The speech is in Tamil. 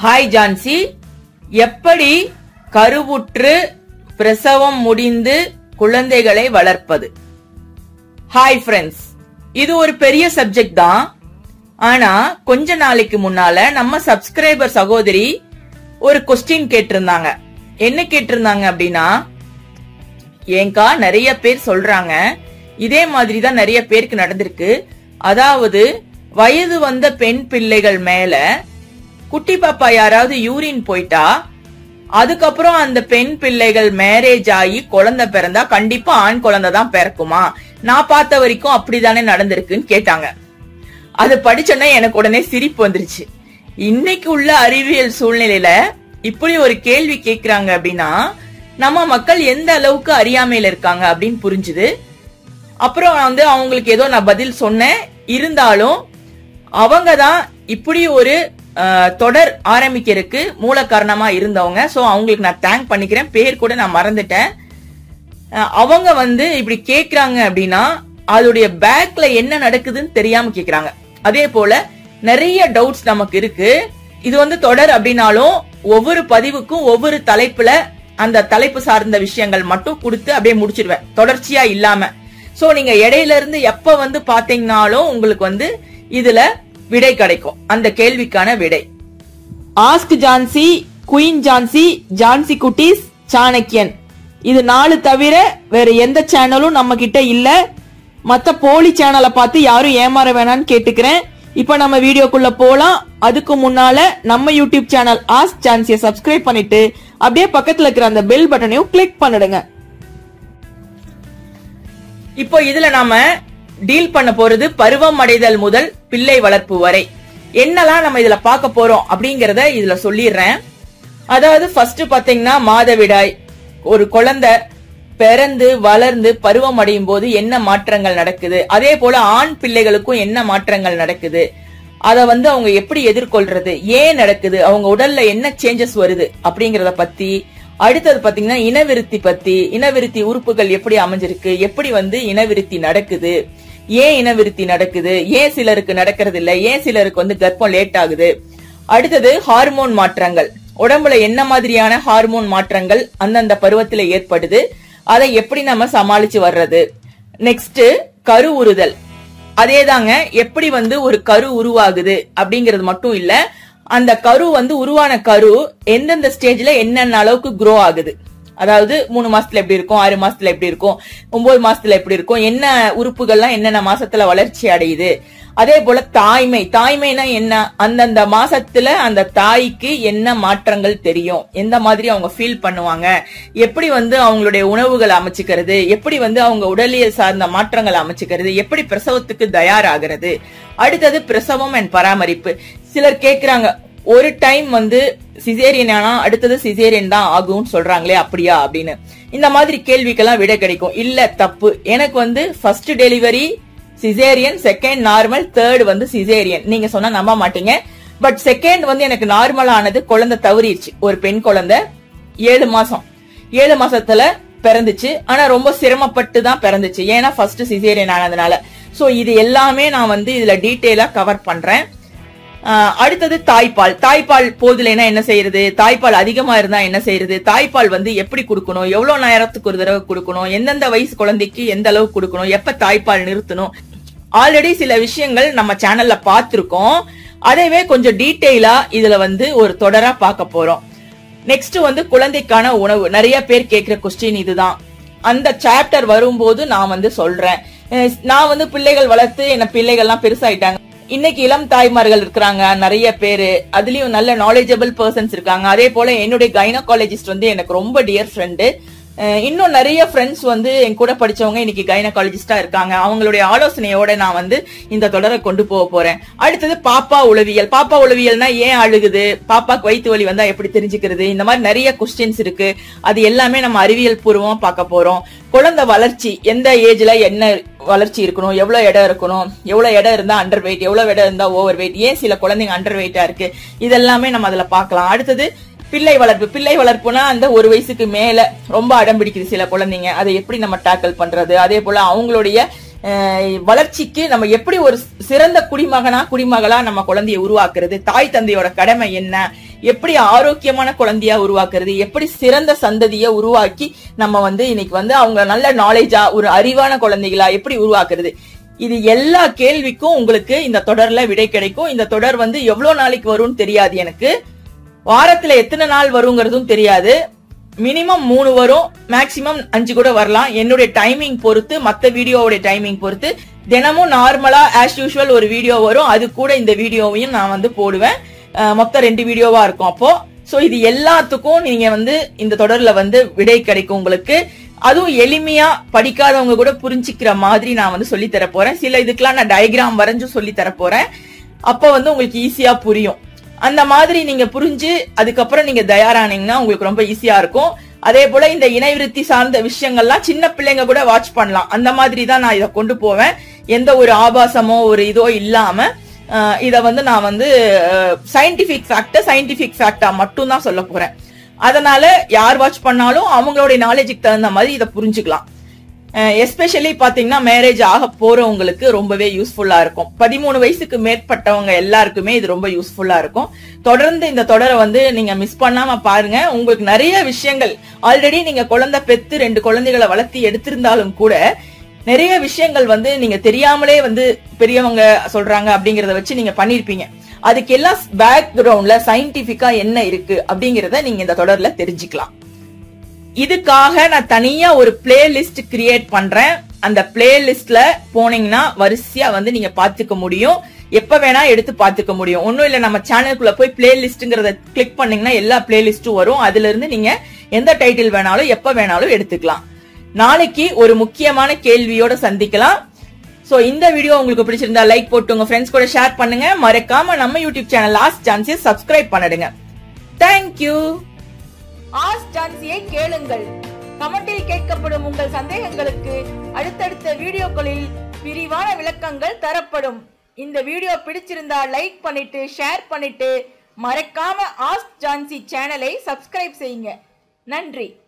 ஹாய் ஜான்சி எப்படி கருவுற்று பிரசவம் முடிந்து குழந்தைகளை வளர்ப்பது ஹாய் ஃப்ரெண்ட்ஸ் இது ஒரு பெரிய சப்ஜெக்ட் தான் ஆனா கொஞ்ச நாளைக்கு முன்னால நம்ம சப்ஸ்கிரைபர் சகோதரி ஒரு கொஸ்டின் கேட்டிருந்தாங்க என்ன கேட்டிருந்தாங்க அப்படின்னா ஏங்கா நிறைய பேர் சொல்றாங்க இதே மாதிரி தான் நிறைய பேருக்கு நடந்திருக்கு அதாவது வயது வந்த பெண் பிள்ளைகள் மேல குட்டி பாப்பா யாராவது யூரின் போயிட்டா அதுக்கப்புறம் அந்த பெண் பிள்ளைகள் மேரேஜ் ஆகி குழந்தை பிறந்தா கண்டிப்பா ஆண் குழந்தை தான் பிறக்குமா நான் பார்த்த வரைக்கும் அப்படிதானே நடந்திருக்குன்னு கேட்டாங்க அது படிச்சோன்னே எனக்கு உடனே சிரிப்பு வந்துருச்சு இன்னைக்கு உள்ள அறிவியல் சூழ்நிலையில இப்படி ஒரு கேள்வி கேக்குறாங்க அப்படின்னா நம்ம மக்கள் எந்த அளவுக்கு அறியாமையில இருக்காங்க அப்படின்னு புரிஞ்சுது அப்புறம் வந்து அவங்களுக்கு ஏதோ நான் பதில் சொன்னேன் இருந்தாலும் அவங்க தான் இப்படி ஒரு அஹ், தொடர் ஆரம்பிக்கிறதுக்கு மூல காரணமா இருந்தவங்க சோ அவங்களுக்கு நான் தேங்க் பண்ணிக்கிறேன் பேர் கூட நான் மறந்துட்டேன் அஹ், அவங்க வந்து இப்படி கேக்குறாங்க அப்படின்னா அதோடைய பேக்ல என்ன நடக்குதுன்னு தெரியாம கேக்குறாங்க அதே போல நிறைய டவுட்ஸ் நமக்கு இருக்கு இது வந்து தொடர் அப்படின்னாலும் ஒவ்வொரு பதிவுக்கும் ஒவ்வொரு தலைப்புல அந்த தலைப்பு சார்ந்த விஷயங்கள் மட்டும் கொடுத்து அப்படியே முடிச்சிருவேன் தொடர்ச்சியா இல்லாம சோ நீங்க இடையில இருந்து எப்ப வந்து பாத்தீங்கன்னாலும் உங்களுக்கு வந்து இதுல விடை கிடைக்கும் அந்த கேள்விக்கான விடை ஆஸ்க் ஜான்சி குயின் ஜான்சி ஜான்சி குட்டீஸ் சாணக்கியன் இது நாலு தவிர வேற எந்த சேனலும் நம்ம கிட்ட இல்ல மத்த போலி சேனலை பார்த்து யாரும் ஏமாற வேணாம்னு கேட்டுக்கிறேன் இப்ப நம்ம வீடியோக்குள்ள போலாம் அதுக்கு முன்னால நம்ம யூடியூப் சேனல் ஆஸ்க் ஜான்சியை சப்ஸ்கிரைப் பண்ணிட்டு அப்படியே பக்கத்துல இருக்கிற அந்த பெல் பட்டனையும் கிளிக் பண்ணிடுங்க இப்போ இதுல நாம டீல் பண்ண போறது பருவம் அடைதல் முதல் பிள்ளை வளர்ப்பு வரை என்னெல்லாம் நம்ம இதுல பார்க்க போறோம் அப்படிங்கறத இதுல சொல்லிடுறேன் அதாவது ஃபர்ஸ்ட் பாத்தீங்கன்னா மாதவிடாய் ஒரு குழந்தை பிறந்து வளர்ந்து பருவம் அடையும் போது என்ன மாற்றங்கள் நடக்குது அதே போல ஆண் பிள்ளைகளுக்கும் என்ன மாற்றங்கள் நடக்குது அத வந்து அவங்க எப்படி எதிர்கொள்றது ஏன் நடக்குது அவங்க உடல்ல என்ன சேஞ்சஸ் வருது அப்படிங்கறத பத்தி அடுத்தது பாத்தீங்கன்னா இனவிருத்தி பத்தி இனவிருத்தி உறுப்புகள் எப்படி அமைஞ்சிருக்கு எப்படி வந்து இனவிருத்தி நடக்குது ஏன் இனவிருத்தி நடக்குது ஏன் சிலருக்கு நடக்கிறது இல்ல ஏன் சிலருக்கு வந்து கர்ப்பம் லேட் ஆகுது அடுத்தது ஹார்மோன் மாற்றங்கள் உடம்புல என்ன மாதிரியான ஹார்மோன் மாற்றங்கள் அந்தந்த பருவத்துல ஏற்படுது அதை எப்படி நம்ம சமாளிச்சு வர்றது நெக்ஸ்ட் கரு உறுதல் அதேதாங்க எப்படி வந்து ஒரு கரு உருவாகுது அப்படிங்கிறது மட்டும் இல்ல அந்த கரு வந்து உருவான கரு எந்தெந்த ஸ்டேஜ்ல என்னென்ன அளவுக்கு grow ஆகுது அதாவது மூணு மாசத்துல எப்படி இருக்கும் ஆறு மாசத்துல எப்படி இருக்கும் ஒன்பது மாசத்துல எப்படி இருக்கும் என்ன உறுப்புகள்லாம் என்னென்ன மாசத்துல வளர்ச்சி அடையுது அதே போல தாய்மை தாய்மைனா என்ன அந்தந்த மாசத்துல அந்த தாய்க்கு என்ன மாற்றங்கள் தெரியும் எந்த மாதிரி அவங்க ஃபீல் பண்ணுவாங்க எப்படி வந்து அவங்களுடைய உணவுகள் அமைச்சுக்கிறது எப்படி வந்து அவங்க உடலியல் சார்ந்த மாற்றங்கள் அமைச்சுக்கிறது எப்படி பிரசவத்துக்கு தயாராகிறது அடுத்தது பிரசவம் அண்ட் பராமரிப்பு சிலர் கேக்குறாங்க ஒரு டைம் வந்து சிசேரியன் ஆனா அடுத்தது சிசேரியன் தான் ஆகும்னு சொல்றாங்களே அப்படியா அப்படின்னு இந்த மாதிரி கேள்விக்கெல்லாம் விடை கிடைக்கும் இல்ல தப்பு எனக்கு வந்து first delivery caesarean second normal third வந்து சிசேரியன் நீங்க சொன்னா நம்ப மாட்டீங்க பட் செகண்ட் வந்து எனக்கு நார்மல் ஆனது குழந்தை தவறிடுச்சு ஒரு பெண் குழந்தை ஏழு மாசம் ஏழு மாசத்துல பிறந்துச்சு ஆனா ரொம்ப சிரமப்பட்டு தான் பிறந்துச்சு ஏன்னா ஃபர்ஸ்ட் சிசேரியன் ஆனதுனால சோ இது எல்லாமே நான் வந்து இதுல டீட்டெயிலா கவர் பண்றேன் ஆஹ் அடுத்தது தாய்ப்பால் தாய்ப்பால் போதுலைன்னா என்ன செய்யறது தாய்ப்பால் அதிகமா இருந்தா என்ன செய்யறது தாய்ப்பால் வந்து எப்படி கொடுக்கணும் எவ்வளவு நேரத்துக்கு ஒரு தடவை கொடுக்கணும் எந்தெந்த வயசு குழந்தைக்கு எந்த அளவு கொடுக்கணும் எப்ப தாய்ப்பால் நிறுத்தணும் ஆல்ரெடி சில விஷயங்கள் நம்ம சேனல்ல பார்த்திருக்கோம் அதைவே கொஞ்சம் டீட்டெயிலா இதுல வந்து ஒரு தொடரா பார்க்க போறோம் நெக்ஸ்ட் வந்து குழந்தைக்கான உணவு நிறைய பேர் கேக்குற கொஸ்டின் இதுதான் அந்த சாப்டர் வரும்போது நான் வந்து சொல்றேன் அஹ் நான் வந்து பிள்ளைகள் வளர்த்து என்ன பிள்ளைகள்லாம் பெருசாயிட்டாங்க இன்னைக்கு இளம் தாய்மார்கள் இருக்கிறாங்க நிறைய பேரு அதுலயும் நல்ல நாலேஜபிள் பர்சன்ஸ் இருக்காங்க அதே போல என்னுடைய கைனகாலஜிஸ்ட் வந்து எனக்கு ரொம்ப டியர் ஃப்ரெண்டு இன்னும் நிறைய ஃப்ரெண்ட்ஸ் வந்து என் கூட படிச்சவங்க இன்னைக்கு கைனகாலஜிஸ்டா இருக்காங்க அவங்களுடைய ஆலோசனையோட நான் வந்து இந்த தொடரை கொண்டு போக போறேன் அடுத்தது பாப்பா உளவியல் பாப்பா உளவியல்னா ஏன் அழுகுது பாப்பாக்கு வயிற்று வலி வந்தா எப்படி தெரிஞ்சுக்கிறது இந்த மாதிரி நிறைய கொஸ்டின்ஸ் இருக்கு அது எல்லாமே நம்ம அறிவியல் பூர்வமா பார்க்க போறோம் குழந்தை வளர்ச்சி எந்த ஏஜ்ல என்ன வளர்ச்சி இருக்கணும் எவ்வளவு இடம் இருக்கணும் எவ்வளவு இடம் இருந்தா அண்டர் வெயிட் எவ்வளவு இடம் இருந்தா ஓவர் வெயிட் ஏன் சில குழந்தைங்க அண்டர் வெயிட்டா இருக்கு இதெல்லாமே நம்ம அதுல பார்க்கலாம் அடுத்தது பிள்ளை வளர்ப்பு பிள்ளை வளர்ப்புனா அந்த ஒரு வயசுக்கு மேல ரொம்ப அடம் பிடிக்குது சில குழந்தைங்க அதை எப்படி நம்ம டேக்கிள் பண்றது அதே போல அவங்களுடைய அஹ், வளர்ச்சிக்கு நம்ம எப்படி ஒரு சிறந்த குடிமகனா குடிமகளா நம்ம குழந்தைய உருவாக்குறது தாய் தந்தையோட கடமை என்ன எப்படி ஆரோக்கியமான குழந்தையா உருவாக்குறது எப்படி சிறந்த சந்ததியை உருவாக்கி நம்ம வந்து இன்னைக்கு வந்து அவங்க நல்ல நாலேஜா ஒரு அறிவான குழந்தைகளா எப்படி உருவாக்குறது இது எல்லா கேள்விக்கும் உங்களுக்கு இந்த தொடர்ல விடை கிடைக்கும் இந்த தொடர் வந்து எவ்வளவு நாளைக்கு வரும்னு தெரியாது எனக்கு வாரத்துல எத்தனை நாள் வருங்கிறதும் தெரியாது மினிமம் மூணு வரும் மேக்சிமம் அஞ்சு கூட வரலாம் என்னுடைய டைமிங் பொறுத்து மத்த வீடியோவுடைய டைமிங் பொறுத்து தினமும் நார்மலா ஆஸ் யூஷுவல் ஒரு வீடியோ வரும் அது கூட இந்த வீடியோவையும் நான் வந்து போடுவேன் அஹ் மொத்தம் ரெண்டு வீடியோவா இருக்கும் அப்போ சோ இது எல்லாத்துக்கும் நீங்க வந்து இந்த தொடர்ல வந்து விடை கிடைக்கும் உங்களுக்கு அதுவும் எளிமையா படிக்காதவங்க கூட புரிஞ்சுக்கிற மாதிரி நான் வந்து சொல்லி தர போறேன் சில இதுக்கெல்லாம் நான் டயக்ராம் வரைஞ்சு சொல்லி தர போறேன் அப்ப வந்து உங்களுக்கு ஈஸியா புரியும் அந்த மாதிரி நீங்க புரிஞ்சு அதுக்கப்புறம் நீங்க தயாரானீங்கன்னா உங்களுக்கு ரொம்ப ஈஸியா இருக்கும் அதே போல இந்த இணைவிருத்தி சார்ந்த விஷயங்கள்லாம் சின்ன பிள்ளைங்க கூட வாட்ச் பண்ணலாம் அந்த மாதிரி தான் நான் இதை கொண்டு போவேன் எந்த ஒரு ஆபாசமோ ஒரு இதோ இல்லாம அஹ், இத வந்து நான் வந்து சயின்டிபிக் ஃபேக்ட சயின்டிபிக் ஃபேக்டா மட்டும் தான் சொல்ல போறேன் அதனால யார் வாட்ச் பண்ணாலும் அவங்களுடைய நாலேஜுக்கு தகுந்த மாதிரி இதை புரிஞ்சுக்கலாம் எஸ்பெஷலி பாத்தீங்கன்னா மேரேஜ் ஆக போறவங்களுக்கு ரொம்பவே யூஸ்ஃபுல்லா இருக்கும் பதிமூணு வயசுக்கு மேற்பட்டவங்க எல்லாருக்குமே இது ரொம்ப யூஸ்ஃபுல்லா இருக்கும் தொடர்ந்து இந்த தொடரை வந்து நீங்க மிஸ் பண்ணாம பாருங்க உங்களுக்கு நிறைய விஷயங்கள் ஆல்ரெடி நீங்க குழந்தை பெத்து ரெண்டு குழந்தைகளை வளர்த்தி எடுத்திருந்தாலும் கூட நிறைய விஷயங்கள் வந்து நீங்க தெரியாமலே வந்து பெரியவங்க சொல்றாங்க அப்படிங்கறத வச்சு நீங்க பண்ணிருப்பீங்க அதுக்கு எல்லாம் பேக்ரவுண்ட்ல சயின்டிபிக்கா என்ன இருக்கு அப்படிங்கறத நீங்க இந்த தொடர்ல தெரிஞ்சுக்கலாம் இதுக்காக நான் தனியா ஒரு பிளேலிஸ்ட் கிரியேட் பண்றேன் அந்த பிளேலிஸ்ட்ல போனீங்கன்னா வரிசையா வந்து நீங்க பாத்துக்க முடியும் எப்ப வேணா எடுத்து பாத்துக்க முடியும் ஒண்ணும் இல்ல நம்ம சேனலுக்குள்ள போய் பிளேலிஸ்ட்ங்கிறத கிளிக் பண்ணீங்கன்னா எல்லா பிளேலிஸ்டும் வரும் அதுல இருந்து நீங்க எந்த டைட்டில் வேணாலும் எப்ப வேணாலும் எடுத்துக்கலாம் நாளைக்கு ஒரு முக்கியமான கேள்வியோட சந்திக்கலாம் சோ இந்த வீடியோ உங்களுக்கு பிடிச்சிருந்தா லைக் போட்டு உங்க ஃப்ரெண்ட்ஸ் கூட ஷேர் பண்ணுங்க மறக்காம நம்ம யூடியூப் சேனல் லாஸ்ட் சான்ஸை சப்ஸ்கிரைப் பண்ணிடுங்க தேங்க்யூ ஆஸ் சான்சியை கேளுங்கள் கமெண்டில் கேட்கப்படும் உங்கள் சந்தேகங்களுக்கு அடுத்தடுத்த வீடியோக்களில் விரிவான விளக்கங்கள் தரப்படும் இந்த வீடியோ பிடிச்சிருந்தா லைக் பண்ணிட்டு ஷேர் பண்ணிட்டு மறக்காம ஆஸ்க் ஜான்சி சேனலை சப்ஸ்கிரைப் செய்யுங்க நன்றி